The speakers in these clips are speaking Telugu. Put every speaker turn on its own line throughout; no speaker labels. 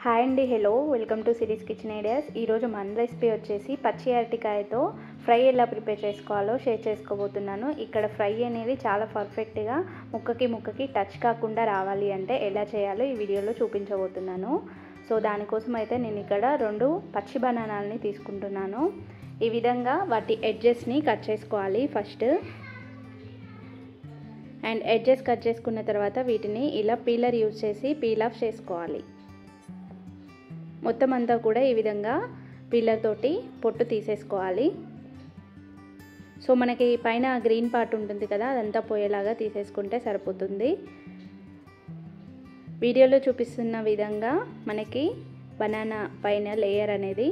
హాయ్ అండి hello welcome to series kitchen ideas ఈరోజు మన రెసిపీ వచ్చేసి పచ్చి అరటికాయతో ఫ్రై ఎలా ప్రిపేర్ చేసుకోవాలో షేర్ చేసుకోబోతున్నాను ఇక్కడ ఫ్రై అనేది చాలా పర్ఫెక్ట్గా ముక్కకి ముక్కకి టచ్ కాకుండా రావాలి అంటే ఎలా చేయాలో ఈ వీడియోలో చూపించబోతున్నాను సో దానికోసం అయితే నేను ఇక్కడ రెండు పచ్చి బనానాలని తీసుకుంటున్నాను ఈ విధంగా వాటి ఎడ్జెస్ని కట్ చేసుకోవాలి ఫస్ట్ అండ్ ఎడ్జెస్ కట్ చేసుకున్న తర్వాత వీటిని ఇలా పీలర్ యూజ్ చేసి పీల్ ఆఫ్ చేసుకోవాలి మొత్తం అంతా కూడా ఈ విధంగా పీలర్ తోటి పొట్టు తీసేసుకోవాలి సో మనకి పైన గ్రీన్ పార్ట్ ఉంటుంది కదా అదంతా పోయేలాగా తీసేసుకుంటే సరిపోతుంది వీడియోలో చూపిస్తున్న విధంగా మనకి బనానా పైన లేయర్ అనేది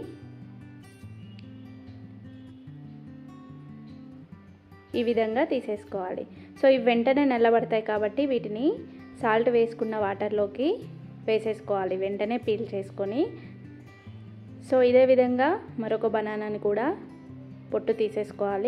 ఈ విధంగా తీసేసుకోవాలి సో ఇవి వెంటనే నల్లబడతాయి కాబట్టి వీటిని సాల్ట్ వేసుకున్న వాటర్లోకి వేసేసుకోవాలి వెంటనే పీల్ చేసుకొని సో ఇదే విధంగా మరొక బనానాని కూడా పొట్టు తీసేసుకోవాలి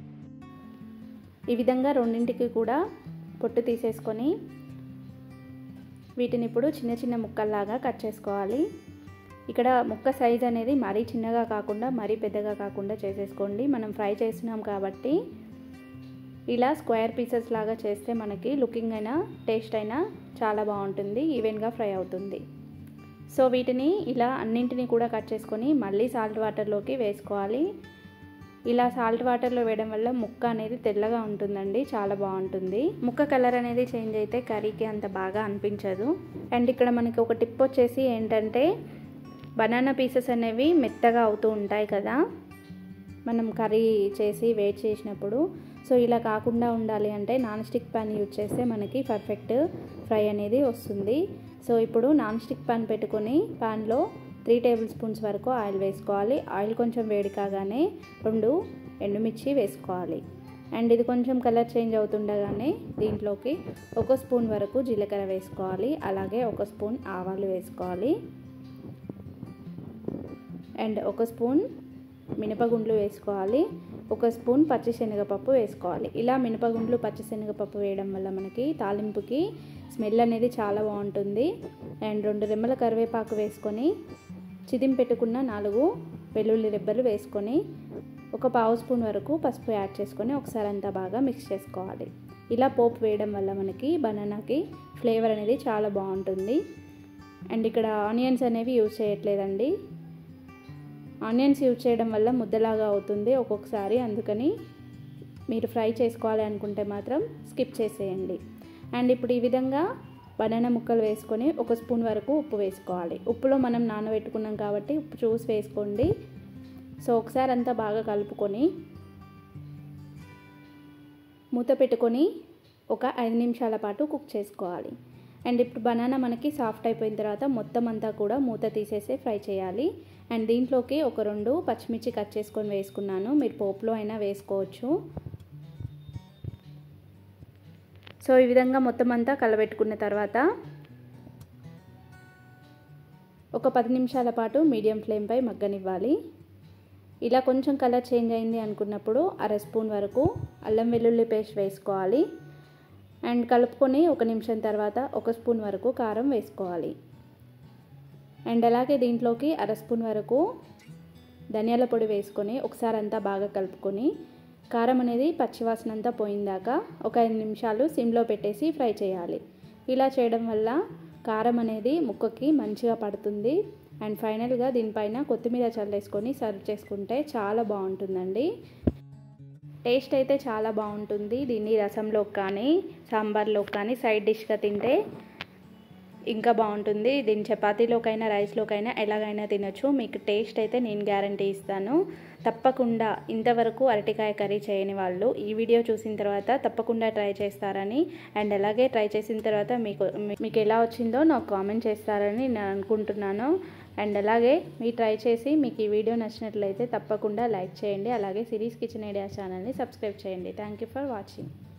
ఈ విధంగా రెండింటికి కూడా పొట్టు తీసేసుకొని వీటిని ఇప్పుడు చిన్న చిన్న ముక్కల్లాగా కట్ చేసుకోవాలి ఇక్కడ ముక్క సైజ్ అనేది మరీ చిన్నగా కాకుండా మరీ పెద్దగా కాకుండా చేసేసుకోండి మనం ఫ్రై చేస్తున్నాం కాబట్టి ఇలా స్క్వేర్ పీసెస్ లాగా చేస్తే మనకి లుకింగ్ అయినా టేస్ట్ అయినా చాలా బాగుంటుంది ఈవెన్గా ఫ్రై అవుతుంది సో వీటిని ఇలా అన్నింటినీ కూడా కట్ చేసుకొని మళ్ళీ సాల్ట్ వాటర్లోకి వేసుకోవాలి ఇలా సాల్ట్ వాటర్లో వేయడం వల్ల ముక్క అనేది తెల్లగా ఉంటుందండి చాలా బాగుంటుంది ముక్క కలర్ అనేది చేంజ్ అయితే కర్రీకి అంత బాగా అనిపించదు అండ్ ఇక్కడ మనకి ఒక టిప్ వచ్చేసి ఏంటంటే బనానా పీసెస్ అనేవి మెత్తగా అవుతూ ఉంటాయి కదా మనం కర్రీ చేసి వేట్ చేసినప్పుడు సో ఇలా కాకుండా ఉండాలి అంటే నాన్ స్టిక్ ప్యాన్ యూజ్ చేస్తే మనకి పర్ఫెక్ట్ ఫ్రై అనేది వస్తుంది సో ఇప్పుడు నాన్ స్టిక్ ప్యాన్ పెట్టుకొని ప్యాన్లో త్రీ టేబుల్ స్పూన్స్ వరకు ఆయిల్ వేసుకోవాలి ఆయిల్ కొంచెం వేడి కాగానే రెండు ఎండుమిర్చి వేసుకోవాలి అండ్ ఇది కొంచెం కలర్ చేంజ్ అవుతుండగానే దీంట్లోకి ఒక స్పూన్ వరకు జీలకర్ర వేసుకోవాలి అలాగే ఒక స్పూన్ ఆవాలు వేసుకోవాలి అండ్ ఒక స్పూన్ మినపగుండ్లు వేసుకోవాలి ఒక స్పూన్ పచ్చిశనగపప్పు వేసుకోవాలి ఇలా మినపగుండ్లు పచ్చిశనగపప్పు వేయడం వల్ల మనకి తాలింపుకి స్మెల్ అనేది చాలా బాగుంటుంది అండ్ రెండు రెమ్మల కరివేపాకు వేసుకొని చిదిం పెట్టుకున్న నాలుగు వెల్లుల్లి రెబ్బలు వేసుకొని ఒక పావు స్పూన్ వరకు పసుపు యాడ్ చేసుకొని ఒకసారి అంతా బాగా మిక్స్ చేసుకోవాలి ఇలా పోపు వేయడం వల్ల మనకి బనానాకి ఫ్లేవర్ అనేది చాలా బాగుంటుంది అండ్ ఇక్కడ ఆనియన్స్ అనేవి యూజ్ చేయట్లేదండి ఆనియన్స్ యూజ్ చేయడం వల్ల ముద్దలాగా అవుతుంది ఒక్కొక్కసారి అందుకని మీరు ఫ్రై చేసుకోవాలి అనుకుంటే మాత్రం స్కిప్ చేసేయండి అండ్ ఇప్పుడు ఈ విధంగా బనానా ముక్కలు వేసుకొని ఒక స్పూన్ వరకు ఉప్పు వేసుకోవాలి ఉప్పులో మనం నానబెట్టుకున్నాం కాబట్టి ఉప్పు చూసి వేసుకోండి సో ఒకసారి అంతా బాగా కలుపుకొని మూత పెట్టుకొని ఒక ఐదు నిమిషాల పాటు కుక్ చేసుకోవాలి అండ్ ఇప్పుడు బనానా మనకి సాఫ్ట్ అయిపోయిన తర్వాత మొత్తం అంతా కూడా మూత తీసేసి ఫ్రై చేయాలి అండ్ దీంట్లోకి ఒక రెండు పచ్చిమిర్చి కట్ చేసుకొని వేసుకున్నాను మీరు పోపులో అయినా వేసుకోవచ్చు సో ఈ విధంగా మొత్తం అంతా కలబెట్టుకున్న తర్వాత ఒక పది నిమిషాల పాటు మీడియం ఫ్లేమ్పై మగ్గనివ్వాలి ఇలా కొంచెం కలర్ చేంజ్ అయింది అనుకున్నప్పుడు అర స్పూన్ వరకు అల్లం వెల్లుల్లి పేస్ట్ వేసుకోవాలి అండ్ కలుపుకొని ఒక నిమిషం తర్వాత ఒక స్పూన్ వరకు కారం వేసుకోవాలి అండ్ అలాగే దీంట్లోకి అర స్పూన్ వరకు ధనియాల పొడి వేసుకొని ఒకసారి అంతా బాగా కలుపుకొని కారం అనేది పచ్చివాసన అంతా పోయిందాక ఒక ఐదు నిమిషాలు సిమ్లో పెట్టేసి ఫ్రై చేయాలి ఇలా చేయడం వల్ల కారం అనేది ముక్కకి మంచిగా పడుతుంది అండ్ ఫైనల్గా దీనిపైన కొత్తిమీర చల్లేసుకొని సర్వ్ చేసుకుంటే చాలా బాగుంటుందండి టేస్ట్ అయితే చాలా బాగుంటుంది దీన్ని రసంలోకి కానీ సాంబార్లోకి కానీ సైడ్ డిష్గా తింటే ఇంకా బాగుంటుంది దీని చపాతీలోకైనా రైస్లోకైనా ఎలాగైనా తినొచ్చు మీకు టేస్ట్ అయితే నేను గ్యారంటీ ఇస్తాను తప్పకుండా ఇంతవరకు అరటికాయ కర్రీ చేయని వాళ్ళు ఈ వీడియో చూసిన తర్వాత తప్పకుండా ట్రై చేస్తారని అండ్ అలాగే ట్రై చేసిన తర్వాత మీకు మీకు ఎలా వచ్చిందో నాకు కామెంట్ చేస్తారని నేను అనుకుంటున్నాను అండ్ అలాగే మీరు ట్రై చేసి మీకు ఈ వీడియో నచ్చినట్లయితే తప్పకుండా లైక్ చేయండి అలాగే సిరీస్ కిచెన్ ఐడియా ఛానల్ని సబ్స్క్రైబ్ చేయండి థ్యాంక్ యూ ఫర్ వాచింగ్